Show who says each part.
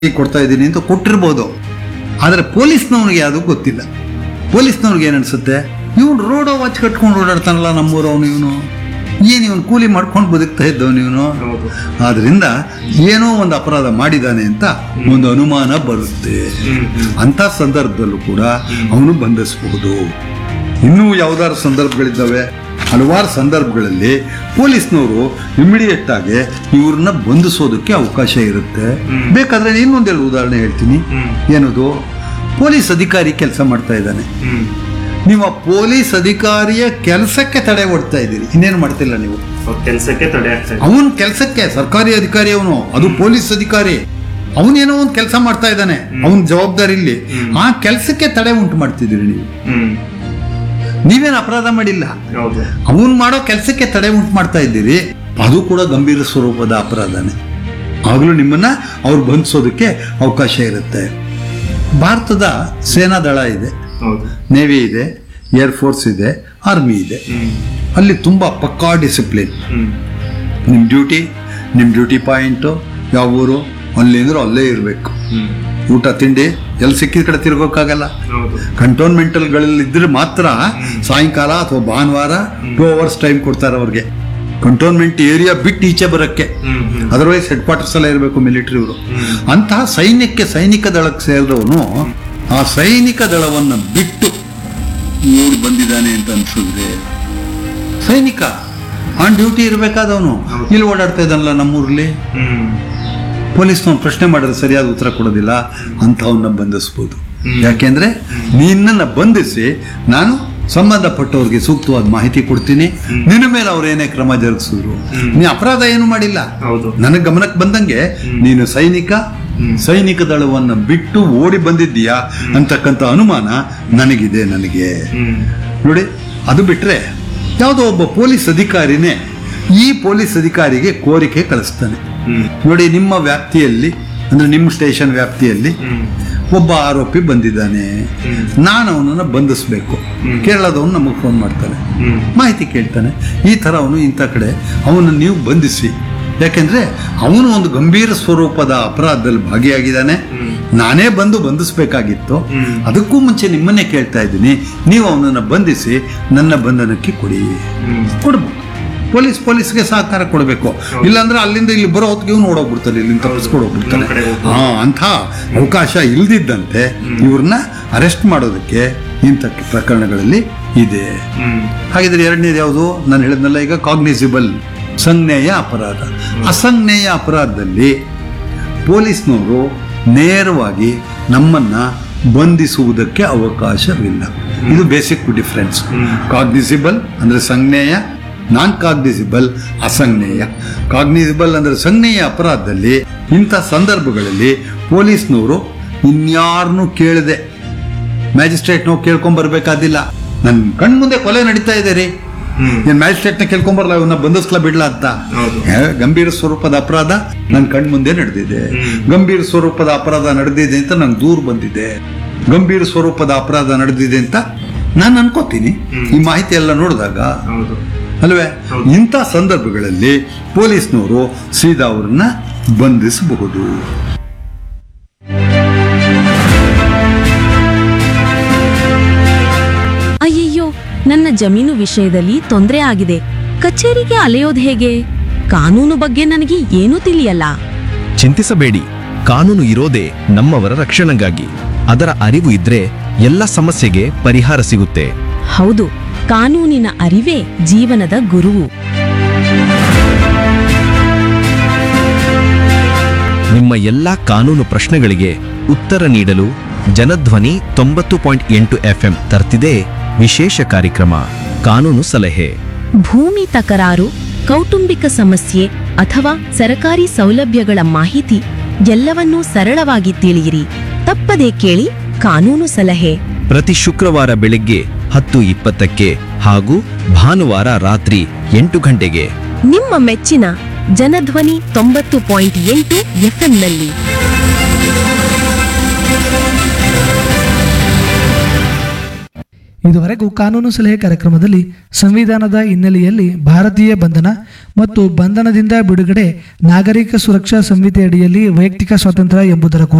Speaker 1: ಕೊಡ್ತಾ ಇದ್ದೀನಿ ಅಂತ ಕೊಟ್ಟಿರ್ಬೋದು ಆದರೆ ಪೊಲೀಸ್ನವನಿಗೆ ಅದು ಗೊತ್ತಿಲ್ಲ ಪೊಲೀಸ್ನವ್ರಿಗೆ ಏನು ಅನ್ಸುತ್ತೆ ಇವನು ರೋಡೋ ವಾಚ್ ಕಟ್ಕೊಂಡು ಓಡಾಡ್ತಾನಲ್ಲ ನಮ್ಮೂರವನು ಇವನು ಏನು ಇವನು ಕೂಲಿ ಮಾಡ್ಕೊಂಡು ಬದುಕ್ತಾ ಇದ್ದವನು ಇವನು
Speaker 2: ಹೌದು
Speaker 1: ಆದ್ರಿಂದ ಏನೋ ಒಂದು ಅಪರಾಧ ಮಾಡಿದ್ದಾನೆ ಅಂತ ಒಂದು ಅನುಮಾನ ಬರುತ್ತೆ
Speaker 2: ಹ್ಮ್ ಹ್ಮ್
Speaker 1: ಅಂಥ ಸಂದರ್ಭದಲ್ಲೂ ಕೂಡ ಅವನು ಬಂಧಿಸಬಹುದು ಇನ್ನೂ ಯಾವ್ದಾದ್ರು ಸಂದರ್ಭಗಳಿದ್ದಾವೆ ಹಲವಾರು ಸಂದರ್ಭಗಳಲ್ಲಿ ಪೊಲೀಸ್ನವರು ಇಮಿಡಿಯೇಟ್ ಆಗಿ ಇವ್ರನ್ನ ಬಂಧಿಸೋದಕ್ಕೆ ಅವಕಾಶ ಇರುತ್ತೆ
Speaker 2: ಹ್ಮ್.
Speaker 1: ಬೇಕಾದ್ರೆ ಇನ್ನೊಂದೆರಡು ಉದಾಹರಣೆ ಹೇಳ್ತೀನಿ
Speaker 2: ಹ್ಮ್
Speaker 1: ಏನದು ಪೊಲೀಸ್ ಅಧಿಕಾರಿ ಕೆಲಸ ಮಾಡ್ತಾ ಇದ್ದಾನೆ
Speaker 2: ಹ್ಮ್
Speaker 1: ನೀವು ಆ ಪೊಲೀಸ್ ಅಧಿಕಾರಿಯ ಕೆಲಸಕ್ಕೆ ತಡೆ ಒಡ್ತಾ ಇದ್ದೀರಿ ಇನ್ನೇನು ಮಾಡ್ತಿಲ್ಲ ನೀವು
Speaker 2: ಕೆಲಸಕ್ಕೆ ತಡೆ ಆಗ್ತಾ ಇದೆ
Speaker 1: ಅವನ ಕೆಲಸಕ್ಕೆ ಸರ್ಕಾರಿ ಅಧಿಕಾರಿ ಅವನು ಅದು ಪೊಲೀಸ್ ಅಧಿಕಾರಿ ಅವನೇನೋ ಒಂದು ಕೆಲಸ ಮಾಡ್ತಾ ಇದ್ದಾನೆ ಅವನ ಜವಾಬ್ದಾರಿ ಇಲ್ಲಿ
Speaker 2: ಹ್ಮ್.
Speaker 1: ಆ ಕೆಲಸಕ್ಕೆ ತಡೆ ಉಂಟು ಮಾಡ್ತಿದ್ದೀರಿ ನೀವು
Speaker 2: ಹ್ಮ್
Speaker 1: ನೀವೇನು ಅಪರಾಧ ಮಾಡಿಲ್ಲ
Speaker 2: ಹೌದು
Speaker 1: ಅವನ್ ಮಾಡೋ ಕೆಲಸಕ್ಕೆ ತಡೆ ಉಂಟು ಮಾಡ್ತಾ ಇದ್ದೀರಿ ಅದು ಕೂಡ ಗಂಭೀರ ಸ್ವರೂಪದ ಅಪರಾಧನೇ ಆಗಲೂ ನಿಮ್ಮನ್ನ ಅವ್ರು ಬಂಧಿಸೋದಕ್ಕೆ ಅವಕಾಶ ಇರುತ್ತೆ ಭಾರತದ ಸೇನಾ ದಳ ಇದೆ
Speaker 2: ಹೌದು
Speaker 1: ನೇವಿ ಇದೆ ಏರ್ ಫೋರ್ಸ್ ಇದೆ ಆರ್ಮಿ ಇದೆ
Speaker 2: ಹ್ಮ್
Speaker 1: ಅಲ್ಲಿ ತುಂಬಾ ಪಕ್ಕಾ ಡಿಸಿಪ್ಲಿನ್
Speaker 2: ಹ್ಮ್
Speaker 1: ನಿಮ್ಮ ಡ್ಯೂಟಿ ನಿಮ್ಮ ಡ್ಯೂಟಿ ಪಾಯಿಂಟು ಯಾವ ಊರು ಅಲ್ಲಿ ಅಂದ್ರೆ ಅಲ್ಲೇ ಇರಬೇಕು
Speaker 2: ಹ್ಮ್
Speaker 1: ಊಟ ತಿಂಡಿ ಎಲ್ಲಿ ಸಿಕ್ಕಿದ ಕಡೆ ತಿರ್ಗೋಕ್ಕಾಗಲ್ಲ
Speaker 2: ಹೌದು
Speaker 1: ಕಂಟೋನ್ಮೆಂಟಲ್ಗಳಲ್ಲಿ ಇದ್ರೆ ಮಾತ್ರ ಸಾಯಂಕಾಲ ಅಥವಾ ಭಾನುವಾರ ಟೂ ಅವರ್ಸ್ ಟೈಮ್ ಕೊಡ್ತಾರೆ ಅವ್ರಿಗೆ ಕಂಟೋನ್ಮೆಂಟ್ ಏರಿಯಾ ಬಿಟ್ಟು ಈಚೆ ಬರೋಕ್ಕೆ
Speaker 2: ಹ್ಮ್ ಹ್ಮ್
Speaker 1: ಅದರ್ವೈಸ್ ಹೆಡ್ ಕ್ವಾರ್ಟರ್ಸ್ ಎಲ್ಲ ಇರಬೇಕು ಮಿಲಿಟರಿಯವರು
Speaker 2: ಹ್ಮ್.
Speaker 1: ಅಂತಹ ಸೈನ್ಯಕ್ಕೆ ಸೈನಿಕ ದಳಕ್ಕೆ ಸೇರಿದವನು ಆ ಸೈನಿಕ ದಳವನ್ನು ಬಿಟ್ಟು ಊರು ಬಂದಿದ್ದಾನೆ ಅಂತ ಅನ್ಸಿದ್ರೆ ಸೈನಿಕ ಆನ್ ಡ್ಯೂಟಿ ಇರಬೇಕಾದವನು
Speaker 2: ಹೌದು.
Speaker 1: ಇಲ್ಲಿ ಓಡಾಡ್ತಾ ಇದ್ದಾನಲ್ಲ ನಮ್ಮೂರಲ್ಲಿ
Speaker 2: ಹ್ಮ್
Speaker 1: ಪೊಲೀಸ್ನವ್ನು ಪ್ರಶ್ನೆ ಮಾಡಿದ್ರೆ ಸರಿಯಾದ ಉತ್ತರ ಕೊಡೋದಿಲ್ಲ ಅಂಥವನ್ನ ಬಂಧಿಸ್ಬೋದು
Speaker 2: ಹ್ಮ್.
Speaker 1: ಯಾಕೆಂದ್ರೆ ನಿನ್ನನ್ನು ಬಂಧಿಸಿ ನಾನು ಸಂಬಂಧಪಟ್ಟವ್ರಿಗೆ ಸೂಕ್ತವಾದ ಮಾಹಿತಿ ಕೊಡ್ತೀನಿ ನಿನ್ನ ಮೇಲೆ ಅವ್ರು ಏನೇ ಕ್ರಮ ಜರುಗಿಸಿದ್ರು
Speaker 2: ಹ್ಮ್.
Speaker 1: ನೀ ಅಪರಾಧ ಏನು ಮಾಡಿಲ್ಲ
Speaker 2: ಹೌದು
Speaker 1: ನನಗೆ ಗಮನಕ್ಕೆ ಬಂದಂಗೆ
Speaker 2: ಹ್ಮ್.
Speaker 1: ನೀನು ಸೈನಿಕ
Speaker 2: ಹ್ಮ್.
Speaker 1: ಸೈನಿಕ ದಳವನ್ನು ಬಿಟ್ಟು ಓಡಿ ಬಂದಿದ್ದೀಯಾ ಅಂತಕ್ಕಂಥ ಅನುಮಾನ ನನಗಿದೆ ನನಗೆ
Speaker 2: ಹ್ಮ್
Speaker 1: ನೋಡಿ ಅದು ಬಿಟ್ರೆ ಯಾವುದೋ ಒಬ್ಬ ಪೊಲೀಸ್ ಅಧಿಕಾರಿನೇ ಈ ಪೊಲೀಸ್ ಅಧಿಕಾರಿಗೆ ಕೋರಿಕೆ ಕಳಿಸ್ತಾನೆ
Speaker 2: ಹ್ಮ್
Speaker 1: ನೋಡಿ ನಿಮ್ಮ ವ್ಯಾಪ್ತಿಯಲ್ಲಿ ಅಂದ್ರೆ ನಿಮ್ಮ ಸ್ಟೇಷನ್ ವ್ಯಾಪ್ತಿಯಲ್ಲಿ
Speaker 2: ಹ್ಮ್
Speaker 1: ಒಬ್ಬ ಆರೋಪಿ ಬಂದಿದ್ದಾನೆ
Speaker 2: ಹ್ಮ್.
Speaker 1: ನಾನು ಅವನನ್ನು ಬಂಧಿಸಬೇಕು
Speaker 2: ಹ್ಮ್.
Speaker 1: ಕೇರಳದವನು ನಮಗೆ ಫೋನ್ ಮಾಡ್ತಾನೆ
Speaker 2: ಹ್ಮ್
Speaker 1: ಮಾಹಿತಿ ಕೇಳ್ತಾನೆ ಈ ಥರ ಅವನು ಇಂಥ ಕಡೆ ಅವನನ್ನು ನೀವು ಬಂಧಿಸಿ ಯಾಕೆಂದ್ರೆ ಅವನು ಒಂದು ಗಂಭೀರ ಸ್ವರೂಪದ ಅಪರಾಧದಲ್ಲಿ ಭಾಗಿಯಾಗಿದ್ದಾನೆ
Speaker 2: ಹ್ಮ್.
Speaker 1: ನಾನೇ ಬಂದು ಬಂಧಿಸಬೇಕಾಗಿತ್ತು
Speaker 2: ಹ್ಮ್.
Speaker 1: ಅದಕ್ಕೂ ಮುಂಚೆ ನಿಮ್ಮನ್ನೇ ಕೇಳ್ತಾ ಇದ್ದೀನಿ ನೀವು ಅವನನ್ನು ಬಂಧಿಸಿ ನನ್ನ ಬಂಧನಕ್ಕೆ ಕೊಡಿ
Speaker 2: ಹ್ಮ್
Speaker 1: ಕೊಡ್ಬೇಕು ಪೊಲೀಸ್ ಪೊಲೀಸ್ಗೆ ಸಹಕಾರ ಕೊಡಬೇಕು ಇಲ್ಲಾಂದ್ರೆ ಅಲ್ಲಿಂದ ಇಲ್ಲಿ ಬರೋ ಹೊತ್ತಿಗೆ ಇವ್ನು ಓಡೋಗ್ಬಿಡ್ತಾನೆ ಇಲ್ಲಿಂದ ತಪ್ಪಿಸ್ಕೊಂಡು ಹೋಗ್ಬಿಡ್ತಾನೆ
Speaker 2: ಇನ್ನೊಂದ್ ಕಡೆ ಹೋಗ್ಬೋದು.
Speaker 1: ಹಾ ಅಂಥ ಅವಕಾಶ ಇಲ್ದಿದ್ದಂತೆ ಇವ್ರನ್ನ ಅರೆಸ್ಟ್ ಮಾಡೋದಕ್ಕೆ ಇಂಥ ಪ್ರಕರಣಗಳಲ್ಲಿ ಇದೆ
Speaker 2: ಹ್ಮ್
Speaker 1: ಹಾಗಿದ್ರೆ ಎರಡನೇದು ಯಾವುದು ನಾನು ಹೇಳಿದ್ನಲ್ಲ ಈಗ ಕಾಗ್ನಿಸಿಬಲ್ ಸಂಜ್ಞೇಯ ಅಪರಾಧ ಅಸಂಜ್ಞೇಯ ಅಪರಾಧದಲ್ಲಿ ಪೊಲೀಸ್ನವರು ನೇರವಾಗಿ ನಮ್ಮನ್ನ ಬಂಧಿಸುವುದಕ್ಕೆ ಅವಕಾಶವಿಲ್ಲ ಇದು ಬೇಸಿಕ್ ಡಿಫ್ರೆನ್ಸ್
Speaker 2: ಹ್ಮ್.
Speaker 1: ಕಾಗ್ನಿಸಿಬಲ್ ಅಂದ್ರೆ ಸಂಜ್ಞೇಯ ನಾನ್ ಕಾಗ್ನಿಸಿಬಲ್ ಅಸಂಜ್ಞೇಯ ಕಾಗ್ನಿಸಿಬಲ್ ಅಂದ್ರೆ ಸಂಜ್ಞೇಯ ಅಪರಾಧದಲ್ಲಿ ಇಂಥ ಸಂದರ್ಭಗಳಲ್ಲಿ ಪೊಲೀಸ್ನವರು ಇನ್ಯಾರನ್ನೂ ಕೇಳದೆ ಮ್ಯಾಜಿಸ್ಟ್ರೇಟ್ ನಾವು ಕೇಳ್ಕೊಂಡ್ ಬರ್ಬೇಕಾದಿಲ್ಲ ನನ್ನ ಕಣ್ಮುಂದೆ ಕೊಲೆ ನಡೀತಾ ಇದೆ ರೀ
Speaker 2: ಹ್ಮ್
Speaker 1: ಏನ್ ಮ್ಯಾಜಿಸ್ಟ್ರೇಟ್ನ ಕೇಳ್ಕೊಂಬರಲ್ಲ ಇವನ್ನ ಬಂಧಿಸ್ಲಾ ಬಿಡ್ಲಾ ಅಂತ
Speaker 2: ಹೌದು.
Speaker 1: ಏ, ಗಂಭೀರ ಸ್ವರೂಪದ ಅಪರಾಧ ನನ್ನ ಕಣ್ಮುಂದೆ ನಡೆದಿದೆ
Speaker 2: ಹ್ಮ್.
Speaker 1: ಗಂಭೀರ ಸ್ವರೂಪದ ಅಪರಾಧ ನಡೆದಿದೆ ಅಂತ ನಂಗೆ ದೂರು ಬಂದಿದೆ ಗಂಭೀರ ಸ್ವರೂಪದ ಅಪರಾಧ ನಡೆದಿದೆ ಅಂತ ನಾನು ಅನ್ಕೋತೀನಿ
Speaker 2: ಹ್ಮ್.
Speaker 1: ಈ ಮಾಹಿತಿ ಎಲ್ಲ ನೋಡಿದಾಗ
Speaker 2: ಹೌದು
Speaker 1: ಅಲ್ವೇ
Speaker 2: ಹೌದು.
Speaker 1: ಇಂಥ ಸಂದರ್ಭಗಳಲ್ಲಿ ಪೊಲೀಸ್ನವರು ಸೀದಾ ಅವ್ರನ್ನ ಬಂಧಿಸಬಹುದು
Speaker 3: ಅಯ್ಯಯ್ಯೋ ನನ್ನ ಜಮೀನು ವಿಷಯದಲ್ಲಿ ತೊಂದರೆ ಆಗಿದೆ ಕಚೇರಿಗೆ ಅಲೆಯೋದು ಹೇಗೆ ಕಾನೂನು ಬಗ್ಗೆ ನನಗೆ ಏನೂ ತಿಳಿಯಲ್ಲ
Speaker 4: ಚಿಂತಿಸಬೇಡಿ ಕಾನೂನು ಇರೋದೇ ನಮ್ಮವರ ರಕ್ಷಣೆಗಾಗಿ ಅದರ ಅರಿವು ಇದ್ರೆ ಎಲ್ಲ ಸಮಸ್ಯೆಗೆ ಪರಿಹಾರ ಸಿಗುತ್ತೆ
Speaker 3: ಹೌದು ಕಾನೂನಿನ ಅರಿವೇ ಜೀವನದ ಗುರುವು
Speaker 4: ನಿಮ್ಮ ಎಲ್ಲ ಕಾನೂನು ಪ್ರಶ್ನೆಗಳಿಗೆ ಉತ್ತರ ನೀಡಲು ಜನಧ್ವನಿ ತೊಂಬತ್ತು ಪಾಯಿಂಟ್ ಎಂಟು ಎಫ್ಎಂ ತರ್ತಿದೆ ವಿಶೇಷ ಕಾರ್ಯಕ್ರಮ ಕಾನೂನು ಸಲಹೆ
Speaker 3: ಭೂಮಿ ತಕರಾರು ಕೌಟುಂಬಿಕ ಸಮಸ್ಯೆ ಅಥವಾ ಸರಕಾರಿ ಸೌಲಭ್ಯಗಳ ಮಾಹಿತಿ ಎಲ್ಲವನ್ನೂ ಸರಳವಾಗಿ ತಿಳಿಯಿರಿ ತಪ್ಪದೇ ಕೇಳಿ ಕಾನೂನು ಸಲಹೆ
Speaker 4: ಪ್ರತಿ ಶುಕ್ರವಾರ ಬೆಳಗ್ಗೆ ಹತ್ತು ಇಪ್ಪತ್ತಕ್ಕೆ ಹಾಗೂ ಭಾನುವಾರ ರಾತ್ರಿ ಎಂಟು ಗಂಟೆಗೆ
Speaker 3: ನಿಮ್ಮ ಮೆಚ್ಚಿನ ಜನಧ್ವನಿ ತೊಂಬತ್ತು ಪಾಯಿಂಟ್ ಎಂಟು ಎಫ್ಎಂನಲ್ಲಿ
Speaker 5: ಇದುವರೆಗೂ ಕಾನೂನು ಸಲಹೆ ಕಾರ್ಯಕ್ರಮದಲ್ಲಿ ಸಂವಿಧಾನದ ಹಿನ್ನೆಲೆಯಲ್ಲಿ ಭಾರತೀಯ ಬಂಧನ ಮತ್ತು ಬಂಧನದಿಂದ ಬಿಡುಗಡೆ ನಾಗರಿಕ ಸುರಕ್ಷಾ ಸಂಹಿತೆಯಡಿಯಲ್ಲಿ ವೈಯಕ್ತಿಕ ಸ್ವಾತಂತ್ರ್ಯ ಎಂಬುದರ ಕುರಿತು